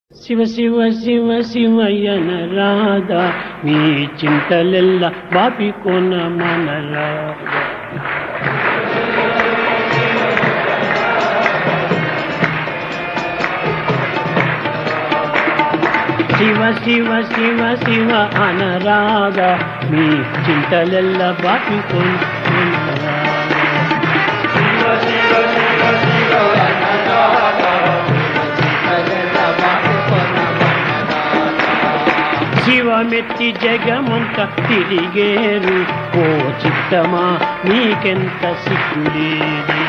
శివ శివ శివ శివయన రాధా మీ చింతలెల్ల బాపి కొన మన రాధా శివ శివ శివ శివ అనరాధ మీ చింతలెల్ల బాపి కొన మన రాధా శివమెత్తి జగమంత తిరిగేరు ఓ చిత్తమా నీకెంత సిగ్గులేదే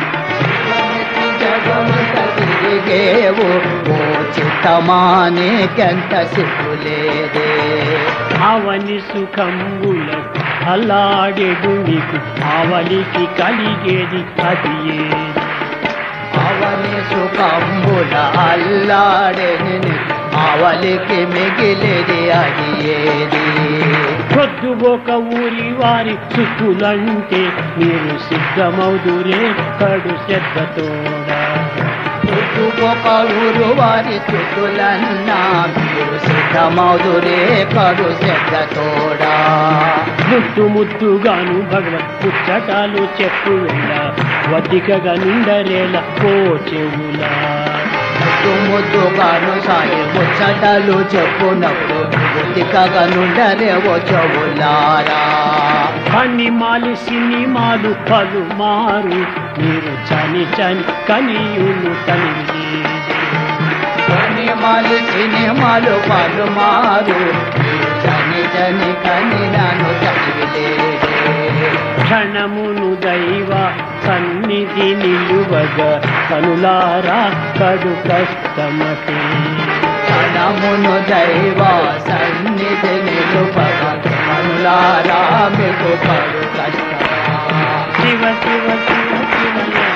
తిరిగేవు ఓ చిత్తమానేకెంత సిగ్గులేదే అవని సుఖంబుల అల్లాడెడు నీకు ఆవలికి కలిగేది అది ఏది అవని సుఖంబుల అల్లాడెని అవలికి మిగిలిది అది ఏది పొద్దు ఒక ఊరి వారి చుట్టులంటే మీరు సిద్ధమౌదురే కడు శ్రద్ధతోడా ఒక ఊరు వారి చుట్టులన్నా మీరు సిద్ధమౌదురే కడు శ్రద్ధతోడా ముద్దు ముద్దుగాను భగవత్ పుచ్చటాలు చెప్పు వెళ్ళ వదికగా నిండరేల ఓ చెవులా ముద్దు ముద్దుగాను సాయి ముచ్చటలు చెప్పునప్పుడు బుద్ధికగా నుండరేవో చెవులారా మాలి సినిమాలు పలుమారు మీరు చని చని కనియును తనివి సినిమాలు సినిమాలు పలుమారు జని జని కని నన్ను చదివిలేదే క్షణమును దైవ సన్నిధి నిలువగా కనులారా కడు కష్టమటే కణమును దైవ సన్నిధి నిలుపగ మనులారా మీకు పడు కష్టమా శివ శివ శివ శివ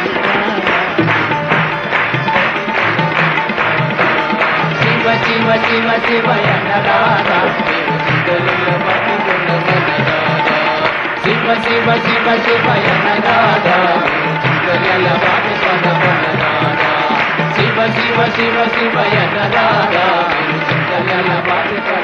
శివ శివ శివ శివ ఎనరారా శివ శివ శివ శివ ఎనరారా శివ శివ శివ శివ ఎనరారా